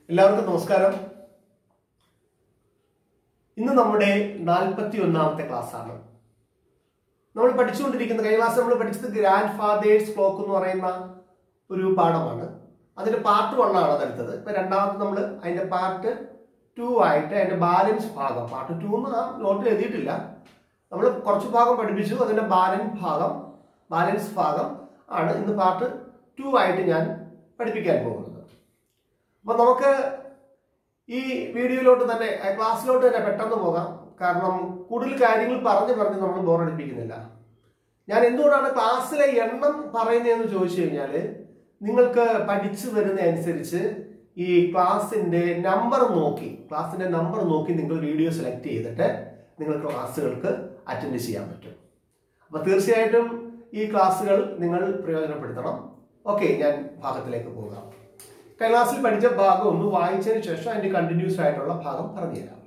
എല്ലാവർക്കും നമസ്കാരം ഇന്ന് നമ്മുടെ നാൽപ്പത്തി ഒന്നാമത്തെ ക്ലാസ് ആണ് നമ്മൾ പഠിച്ചുകൊണ്ടിരിക്കുന്ന കഴിഞ്ഞ ക്ലാസ് നമ്മൾ പഠിച്ചത് ഗ്രാൻഡ് ഫാദേഴ്സ് ക്ലോക്ക് എന്ന് പറയുന്ന ഒരു പാഠമാണ് അതിന്റെ പാർട്ട് വൺ ആണ് അതെടുത്തത് ഇപ്പൊ രണ്ടാമത് നമ്മൾ അതിന്റെ പാർട്ട് ടു ആയിട്ട് അതിന്റെ ബാലൻസ് ഭാഗം പാർട്ട് ടു എന്ന് ആ നോട്ടിൽ എഴുതിയിട്ടില്ല നമ്മൾ കുറച്ച് ഭാഗം പഠിപ്പിച്ചു അതിന്റെ ബാലൻസ് ഭാഗം ബാലൻസ് ഭാഗം ആണ് ഇന്ന് പാർട്ട് ടു ആയിട്ട് ഞാൻ പഠിപ്പിക്കാൻ പോകുന്നത് അപ്പൊ നമുക്ക് ഈ വീഡിയോയിലോട്ട് തന്നെ ആ ക്ലാസ്സിലോട്ട് തന്നെ പെട്ടെന്ന് പോകാം കാരണം കൂടുതൽ കാര്യങ്ങൾ പറഞ്ഞു പറഞ്ഞ് നമ്മൾ ബോറടിപ്പിക്കുന്നില്ല ഞാൻ എന്തുകൊണ്ടാണ് ക്ലാസ്സിലെ എണ്ണം പറയുന്നതെന്ന് ചോദിച്ചു കഴിഞ്ഞാൽ നിങ്ങൾക്ക് പഠിച്ചു വരുന്ന അനുസരിച്ച് ഈ ക്ലാസ്സിന്റെ നമ്പർ നോക്കി ക്ലാസ്സിന്റെ നമ്പർ നോക്കി നിങ്ങൾ വീഡിയോ സെലക്ട് ചെയ്തിട്ട് നിങ്ങൾ ക്ലാസ്സുകൾക്ക് അറ്റൻഡ് ചെയ്യാൻ പറ്റും അപ്പൊ തീർച്ചയായിട്ടും ഈ ക്ലാസ്സുകൾ നിങ്ങൾ പ്രയോജനപ്പെടുത്തണം ഓക്കെ ഞാൻ ഭാഗത്തിലേക്ക് പോകാം ക്ലാസ്സിൽ പഠിച്ച ഭാഗം ഒന്ന് വായിച്ചതിന് ശേഷം അതിന്റെ കണ്ടിന്യൂസ് ആയിട്ടുള്ള ഭാഗം പറഞ്ഞുതരാം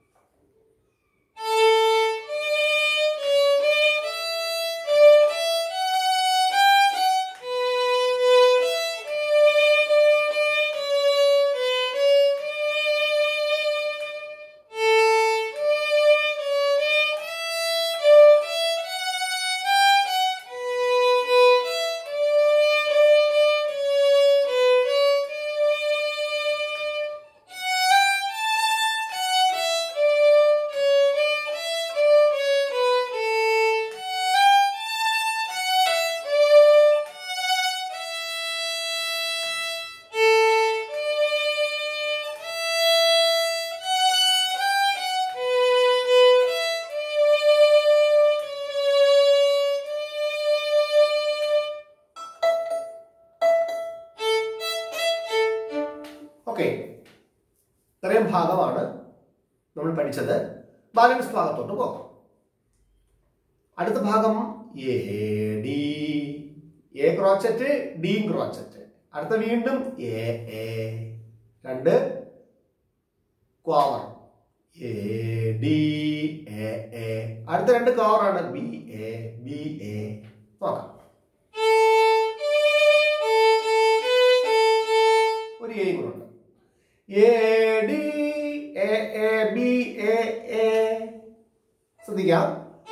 ഓക്കെ ഇത്രയും ഭാഗമാണ് നമ്മൾ പഠിച്ചത് ബാലൻസ് ഭാഗത്തോട്ട് പോകാം അടുത്ത ഭാഗം A D A crotchet D crotchet അടുത്ത വീണ്ടും എ എ രണ്ട് quaver A D A A അടുത്ത രണ്ട് ക്വാവറാണ് ബി എ ബി എ നോക്കാം ഒരു എയും കൂടെ ഉണ്ട് A D A A B A A ശ്രദ്ധിക്കാം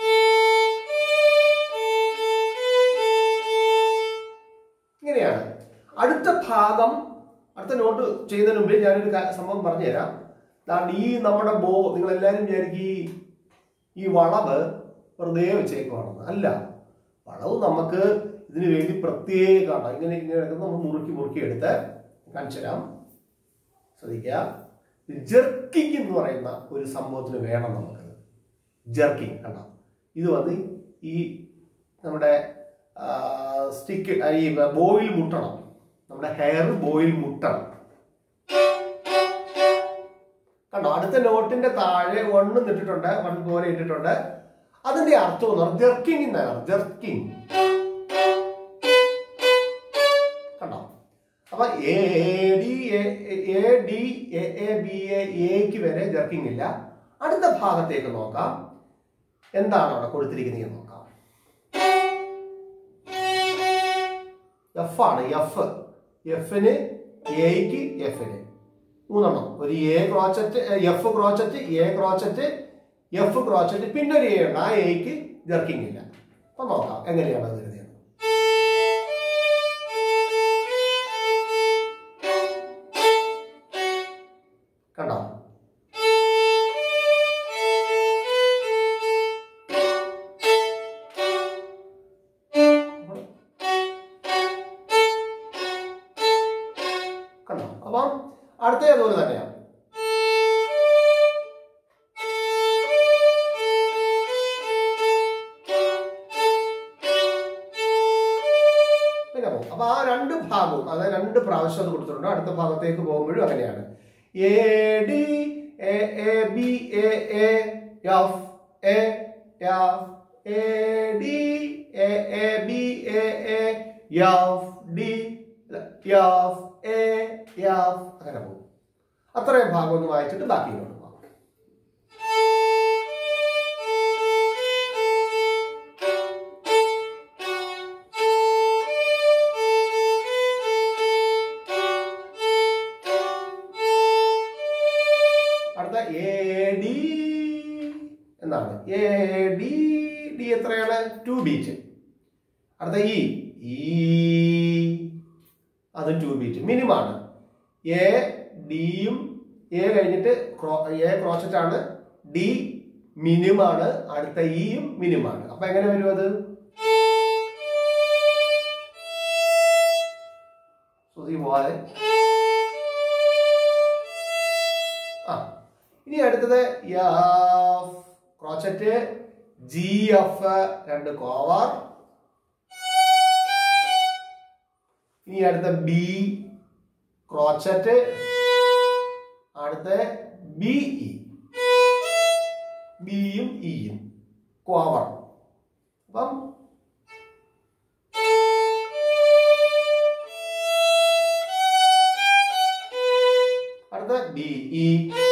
ഇങ്ങനെയാണ് അടുത്ത ഭാഗം അടുത്ത നോട്ട് ചെയ്യുന്നതിന് മുമ്പേ ഞാനൊരു കാ- സംഭവം പറഞ്ഞുതരാം ദാണ്ട് ഈ നമ്മുടെ ബോ നിങ്ങൾ എല്ലാവരും വിചാരിക്കും ഈ- ഈ വളവ് വെറുതെ വെച്ചേക്കുവാണെന്ന് അല്ല വളവ് നമുക്ക് ഇതിനു വേണ്ടി പ്രത്യേകമാണ് ഇങ്ങനെ ഇങ്ങനെ എടുക്കുന്നത് നമ്മൾ മുറുക്കി മുറുക്കി എടുത്ത് കാണിച്ചു തരാം ശ്രദ്ധിക്കുക ജെർക്കിംഗ് എന്ന് പറയുന്ന ഒരു സംഭവത്തിന് വേണം നമുക്ക് ജെർക്കിംഗ് കണ്ട ഇത് വന്ന് ഈ നമ്മുടെ സ്റ്റിക്ക് ഈ ബോയിൽ മുട്ടണം നമ്മുടെ ഹെയർ ബോയിൽ മുട്ടണം കണ്ടോ അടുത്ത നോട്ടിന്റെ താഴെ വണ്ണ് ഇട്ടിട്ടുണ്ട് വൺ പോലെ ഇട്ടിട്ടുണ്ട് അതിന്റെ അർത്ഥം എന്ന് പറഞ്ഞാൽ ജെർക്കിംഗ് എന്നാണ് ജെർക്കിംഗ് കണ്ടോ അപ്പൊ A D A D A A B A എക്ക് വരെ ജർക്കിംഗ് ഇല്ല അടുത്ത ഭാഗത്തേക്ക് നോക്കാം എന്താണ് അവിടെ കൊടുത്തിരിക്കുന്നത് എന്ന് നോക്കാം എഫ് ആണ് എഫ് എഫിന് എക്ക് എഫിന് മൂന്നെണ്ണം ഒരു A crotchet F crotchet A crotchet F crotchet പിന്നെ ഒരു എ ഉണ്ട് ആ എക്ക് ജർക്കിംഗ് ഇല്ല അപ്പൊ നോക്കാം എങ്ങനെയാണ് അത് എഴുതിയത് കണ്ടോ കണ്ടോ അപ്പം അടുത്ത അതുപോലെ തന്നെയാണ് പിന്നെ പോകും അപ്പൊ ആ രണ്ട് ഭാഗവും അതായത് രണ്ട് പ്രാവശ്യം അത് കൊടുത്തിട്ടുണ്ട് അടുത്ത ഭാഗത്തേക്ക് പോകുമ്പോഴും അങ്ങനെയാണ് A D A A B A A F A F A D A A B A A F D F A F അങ്ങനെ പോകും അത്രയും ഭാഗം ഒന്ന് വായിച്ചിട്ട് ബാക്കിയിലോട്ട് പോകാം എ ഡി എന്നാണ് എ ഡി ഡി എത്രയാണ് ടു ബീറ്റ് അടുത്ത ഇ ഈ അതും ടു ബീറ്റ് മിനിമാണ് എ ഡിയും എ കഴിഞ്ഞിട്ട് എ ക്രോച്ചറ്റ് ആണ് ഡി മിനിമാണ് അടുത്ത ഇയും മിനിമാണ് അപ്പൊ എങ്ങനെ വരും അത് ശ്രുതി പോവാതെ ആ ഇനി അടുത്തത് എഫ് ക്രോച്ചറ്റ് ജി എഫ് രണ്ട് കോവർ ഇനി അടുത്ത ബി ക്രോച്ചറ്റ് അടുത്ത ബി ഇ ബിയും ഇയും കോവർ അപ്പം അടുത്ത B E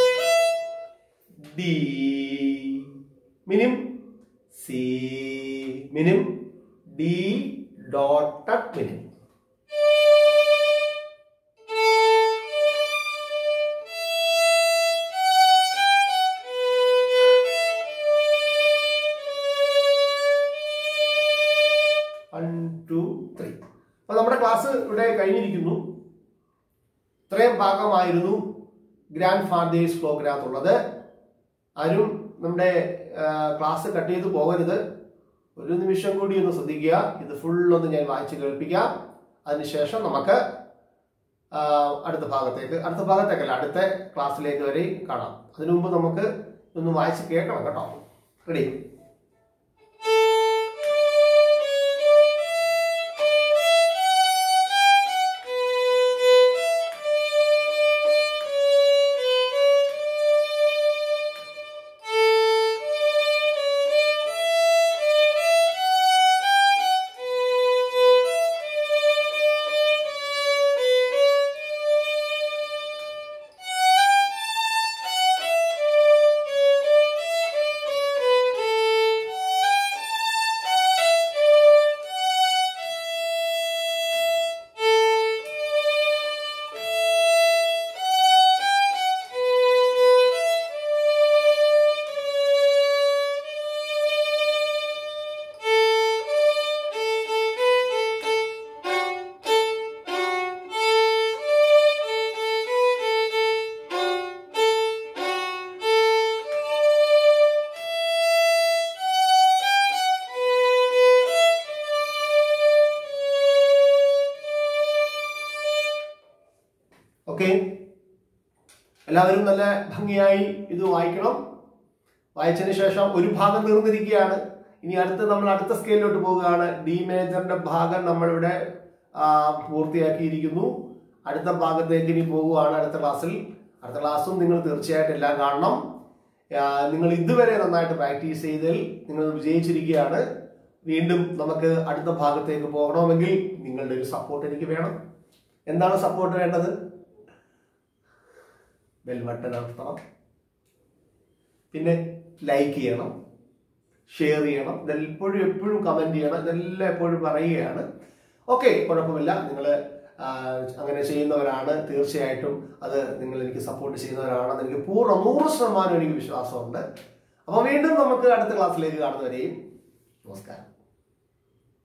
D minim C minim D dotted minim one two three അപ്പൊ നമ്മുടെ ക്ലാസ് ഇവിടെ കഴിഞ്ഞിരിക്കുന്നു ഇത്രയും ഭാഗമായിരുന്നു ഗ്രാൻഡ് ഫാദേഴ്സ് പ്രോഗ്രാത്തുള്ളത് ആരും നമ്മുടെ ക്ലാസ് കട്ട് ചെയ്ത് പോകരുത് ഒരു നിമിഷം കൂടി ഒന്ന് ശ്രദ്ധിക്കുക ഇത് ഫുൾ ഒന്ന് ഞാൻ വായിച്ച് കേൾപ്പിക്കാം അതിനുശേഷം നമുക്ക് ആ, അടുത്ത ഭാഗത്തേക്ക് അടുത്ത ഭാഗത്തേക്കല്ല അടുത്ത ക്ലാസ്സിലേക്ക് വരെ കാണാം അതിനു മുമ്പ് നമുക്ക് ഒന്ന് വായിച്ച് കേൾക്കണം കേട്ടോ റെഡി ഓക്കെ എല്ലാവരും നല്ല ഭംഗിയായി ഇത് വായിക്കണം വായിച്ചതിന് ശേഷം ഒരു ഭാഗം തീർന്നിരിക്കുകയാണ് ഇനി അടുത്ത് നമ്മൾ അടുത്ത സ്കെയിലോട്ട് പോവുകയാണ് ഡി മേജറിന്റെ ഭാഗം നമ്മളിവിടെ ആ, പൂർത്തിയാക്കിയിരിക്കുന്നു അടുത്ത ഭാഗത്തേക്ക് ഇനി പോവുകയാണ് അടുത്ത ക്ലാസ്സിൽ അടുത്ത ക്ലാസ്സും നിങ്ങൾ തീർച്ചയായിട്ടും എല്ലാം കാണണം ആ, നിങ്ങൾ ഇതുവരെ നന്നായിട്ട് പ്രാക്ടീസ് ചെയ്തതിൽ നിങ്ങൾ വിജയിച്ചിരിക്കുകയാണ് വീണ്ടും നമുക്ക് അടുത്ത ഭാഗത്തേക്ക് പോകണമെങ്കിൽ നിങ്ങളുടെ ഒരു സപ്പോർട്ട് എനിക്ക് വേണം എന്താണ് സപ്പോർട്ട് വേണ്ടത് ബെൽ ബട്ടൺ അമർത്തണം പിന്നെ ലൈക്ക് ചെയ്യണം ഷെയർ ചെയ്യണം ഇതെപ്പോഴും എപ്പോഴും കമന്റ് ചെയ്യണം ഇതെല്ലാം എപ്പോഴും പറയുകയാണ് ഓക്കെ കുഴപ്പമില്ല നിങ്ങൾ അങ്ങനെ ചെയ്യുന്നവരാണ് തീർച്ചയായിട്ടും അത് നിങ്ങൾ എനിക്ക് സപ്പോർട്ട് ചെയ്യുന്നവരാണെന്ന് എനിക്ക് പൂർണ്ണ നൂറ് ശതമാനം എനിക്ക് വിശ്വാസമുണ്ട് അപ്പോൾ വീണ്ടും നമുക്ക് അടുത്ത ക്ലാസ്സിലേക്ക് കാണുന്നവരെയും നമസ്കാരം